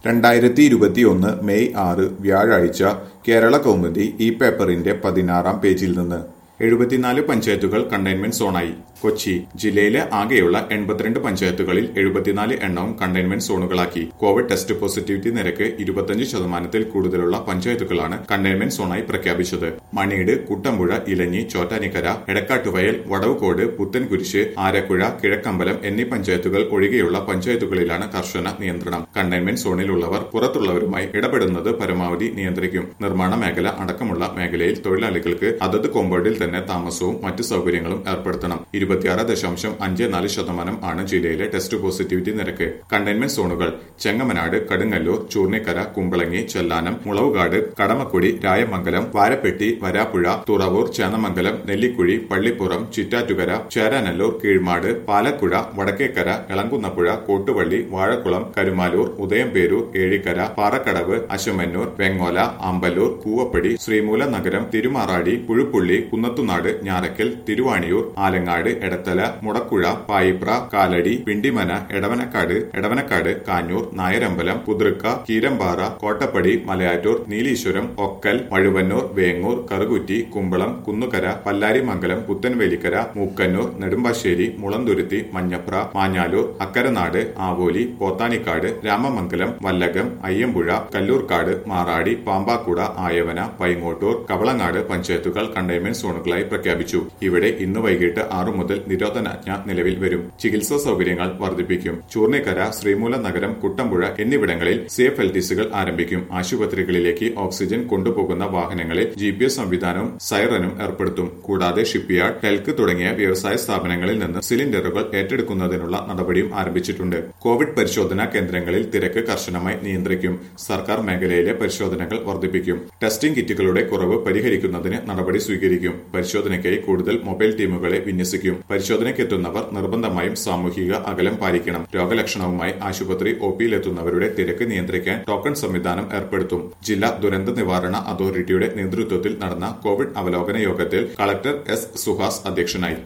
രണ്ടായിരത്തി ഇരുപത്തിയൊന്ന് മെയ് ആറ് വ്യാഴാഴ്ച കേരള കൗമുദി ഈ പേപ്പറിന്റെ പതിനാറാം പേജിൽ നിന്ന് എഴുപത്തിനാല് പഞ്ചായത്തുകൾ കണ്ടെയ്ൻമെന്റ് സോണായി കൊച്ചി ജില്ലയിലെ ആകെയുള്ള എൺപത്തിരണ്ട് പഞ്ചായത്തുകളിൽ എഴുപത്തിനാല് എണ്ണവും കണ്ടെയ്ൻമെന്റ് സോണുകളാക്കി കോവിഡ് ടെസ്റ്റ് പോസിറ്റിവിറ്റി നിരക്ക് ഇരുപത്തിയഞ്ച് ശതമാനത്തിൽ കൂടുതലുള്ള പഞ്ചായത്തുകളാണ് കണ്ടെയ്ൻമെന്റ് സോണായി പ്രഖ്യാപിച്ചത് മണിയുടെ കുട്ടമ്പുഴ ഇലഞ്ഞി ചോറ്റാനിക്കര എടക്കാട്ടുവയൽ വടവുകോട് പുത്തൻകുരിശ് ആരക്കുഴ കിഴക്കമ്പലം എന്നീ പഞ്ചായത്തുകൾ ഒഴികെയുള്ള പഞ്ചായത്തുകളിലാണ് കർശന നിയന്ത്രണം കണ്ടെയ്ൻമെന്റ് സോണിലുള്ളവർ പുറത്തുള്ളവരുമായി ഇടപെടുന്നത് പരമാവധി നിയന്ത്രിക്കും നിർമ്മാണ മേഖല അടക്കമുള്ള മേഖലയിൽ തൊഴിലാളികൾക്ക് അതത് കോമ്പൗണ്ടിൽ തന്നെ താമസവും മറ്റു സൗകര്യങ്ങളും ഏർപ്പെടുത്തണം ഇരുപത്തിയാറ് ദശാംശം അഞ്ച് നാല് ശതമാനം ആണ് ജില്ലയിലെ ടെസ്റ്റ് പോസിറ്റിവിറ്റി നിരക്ക് കണ്ടെയ്ൻമെന്റ് സോണുകൾ ചെങ്ങമനാട് കടുങ്ങല്ലൂർ ചൂർണിക്കര കുമ്പളങ്ങി ചെല്ലാനം മുളവുകാട് കടമക്കുടി രായമംഗലം വാരപ്പെട്ടി വരാപ്പുഴ തുറവൂർ ചേന്നമംഗലം നെല്ലിക്കുഴി പള്ളിപ്പുറം ചിറ്റാറ്റുകര ചേരാനല്ലൂർ കീഴ്മാട് പാലക്കുഴ വടക്കേക്കര എളങ്കുന്നപ്പുഴ കോട്ടുവള്ളി വാഴക്കുളം കരുമാലൂർ ഉദയംപേരൂർ ഏഴിക്കര പാറക്കടവ് അശമന്നൂർ വെങ്ങോല അമ്പലൂർ കൂവപ്പടി ശ്രീമൂല നഗരം തിരുമാറാടി പുഴുപ്പുള്ളി കുന്നത്തുനാട് ഞാറക്കൽ തിരുവാണിയൂർ ആലങ്ങാട് എടത്തല മുടക്കുഴ പായിപ്ര കാലടി പിണ്ടിമന എടവനക്കാട് എടവനക്കാട് കാഞ്ഞൂർ നായരമ്പലം പുതൃക്ക കീരമ്പാറ കോട്ടപ്പടി മലയാറ്റൂർ നീലീശ്വരം ഒക്കൽ മഴുവന്നൂർ വേങ്ങൂർ കറുകുറ്റി കുമ്പളം കുന്നുകര പല്ലാരിമംഗലം പുത്തൻവേലിക്കര മൂക്കന്നൂർ നെടുമ്പാശ്ശേരി മുളന്തുരുത്തി മഞ്ഞപ്ര മാഞ്ഞാലൂർ അക്കരനാട് ആവോലി പോത്താനിക്കാട് രാമമംഗലം വല്ലകം അയ്യമ്പുഴ കല്ലൂർക്കാട് മാറാടി പാമ്പാക്കുട ആയവന പൈങ്ങോട്ടൂർ കവളങ്ങാട് പഞ്ചായത്തുകൾ കണ്ടെയ്ൻമെന്റ് സോണുകളായി പ്രഖ്യാപിച്ചു ഇവിടെ ഇന്ന് വൈകിട്ട് ആറു മുതൽ നിരോധനാജ്ഞ നിലവിൽ വരും ചികിത്സാ സൗകര്യങ്ങൾ വർദ്ധിപ്പിക്കും ചൂർണിക്കര ശ്രീമൂല നഗരം കുട്ടമ്പുഴ എന്നിവിടങ്ങളിൽ സേഫ് എൽറ്റിസുകൾ ആരംഭിക്കും ആശുപത്രികളിലേക്ക് ഓക്സിജൻ കൊണ്ടുപോകുന്ന വാഹനങ്ങളിൽ ജി പി എസ് സംവിധാനവും സൈറനും ഏർപ്പെടുത്തും കൂടാതെ ഷിപ്പ്യാർഡ് ഹെൽക്ക് തുടങ്ങിയ വ്യവസായ സ്ഥാപനങ്ങളിൽ നിന്ന് സിലിണ്ടറുകൾ ഏറ്റെടുക്കുന്നതിനുള്ള നടപടിയും ആരംഭിച്ചിട്ടുണ്ട് കോവിഡ് പരിശോധനാ കേന്ദ്രങ്ങളിൽ തിരക്ക് കർശനമായി നിയന്ത്രിക്കും സർക്കാർ മേഖലയിലെ പരിശോധനകൾ വർദ്ധിപ്പിക്കും ടെസ്റ്റിംഗ് കിറ്റുകളുടെ കുറവ് പരിഹരിക്കുന്നതിന് നടപടി സ്വീകരിക്കും പരിശോധനയ്ക്കായി കൂടുതൽ മൊബൈൽ ടീമുകളെ വിന്യസിക്കും പരിശോധനയ്ക്കെത്തുന്നവർ നിർബന്ധമായും സാമൂഹിക അകലം പാലിക്കണം രോഗലക്ഷണവുമായി ആശുപത്രി ഒ പിയിലെത്തുന്നവരുടെ തിരക്ക് നിയന്ത്രിക്കാൻ ടോക്കൺ സംവിധാനം ഏർപ്പെടുത്തും ജില്ലാ ദുരന്ത നിവാരണ അതോറിറ്റിയുടെ നേതൃത്വത്തിൽ നടന്ന കോവിഡ് അവലോകന യോഗത്തിൽ കളക്ടർ എസ് സുഹാസ് അധ്യക്ഷനായി